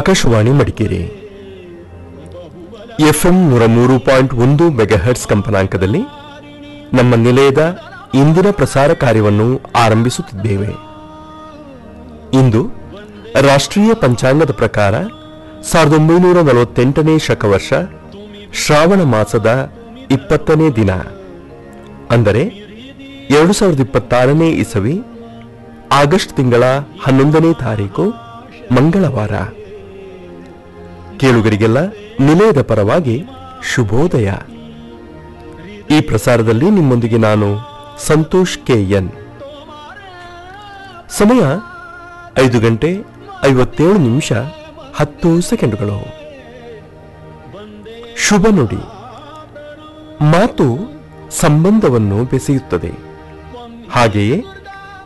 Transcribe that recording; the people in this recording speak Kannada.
ಆಕಾಶವಾಣಿ ಮಡಿಕೇರಿ ಎಫ್ಎಂ ನೂರ ಮೂರು ಪಾಯಿಂಟ್ ಒಂದು ಮೆಗಾಹರ್ಟ್ಸ್ ಕಂಪನಾಂಕದಲ್ಲಿ ನಮ್ಮ ನಿಲಯದ ಇಂದಿನ ಪ್ರಸಾರ ಕಾರ್ಯವನ್ನು ಆರಂಭಿಸುತ್ತಿದ್ದೇವೆ ಇಂದು ರಾಷ್ಟ್ರೀಯ ಪಂಚಾಂಗದ ಪ್ರಕಾರ ಸಾವಿರದ ಒಂಬೈನೂರ ನಲವತ್ತೆಂಟನೇ ಶಕವರ್ಷ ಶ್ರಾವಣ ಮಾಸದ ಇಪ್ಪತ್ತನೇ ದಿನ ಅಂದರೆ ಎರಡು ಸಾವಿರದ ಇಪ್ಪತ್ತಾರನೇ ಇಸವಿ ಆಗಸ್ಟ್ ತಿಂಗಳ ಹನ್ನೊಂದನೇ ತಾರೀಕು ಮಂಗಳವಾರ ಕೇಳುಗರಿಗೆಲ್ಲ ನಿಲಯದ ಪರವಾಗಿ ಶುಭೋದಯ ಈ ಪ್ರಸಾರದಲ್ಲಿ ನಿಮ್ಮೊಂದಿಗೆ ನಾನು ಸಂತೋಷ್ ಕೆ ಎನ್ ಸಮಯ ಐದು ಗಂಟೆ ಐವತ್ತೇಳು ನಿಮಿಷ ಹತ್ತು ಸೆಕೆಂಡುಗಳು ಶುಭ ನುಡಿ ಮಾತು ಸಂಬಂಧವನ್ನು ಬೆಸೆಯುತ್ತದೆ ಹಾಗೆಯೇ